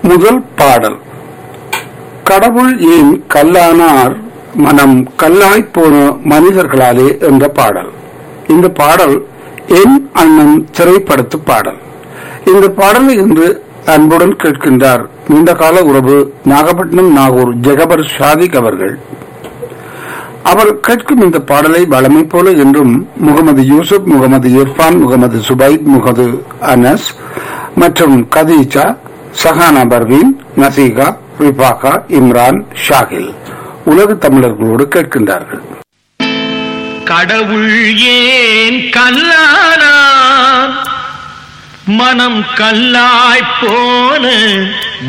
முதல் பாடல் கடவுள் ஏன் கல்லானார் மனம் கல்லாய்ப் போன மனிதர்களாலே என்ற பாடல் இந்த பாடல் என் அண்ணன் திரைப்படத்து பாடல் இந்த பாடலை இன்று அன்புடன் கேட்கின்றார் நீண்டகால உறவு நாகப்பட்டினம் நாகூர் ஜெகபர் ஷாதிக் அவர்கள் அவர் கேட்கும் இந்த பாடலை வளமை போல என்றும் முகமது யூசுப் முகமது இர்ஃபான் முகமது சுபைத் முகமது அனஸ் மற்றும் கதீஜா சஹானா பர்வீன் நசீகா ரிபாகா இம்ரான் ஷாகில் உலக தமிழர்களோடு கேட்கின்றார்கள் கடவுள் ஏன் கல்லானா மனம் கல்லாய் போன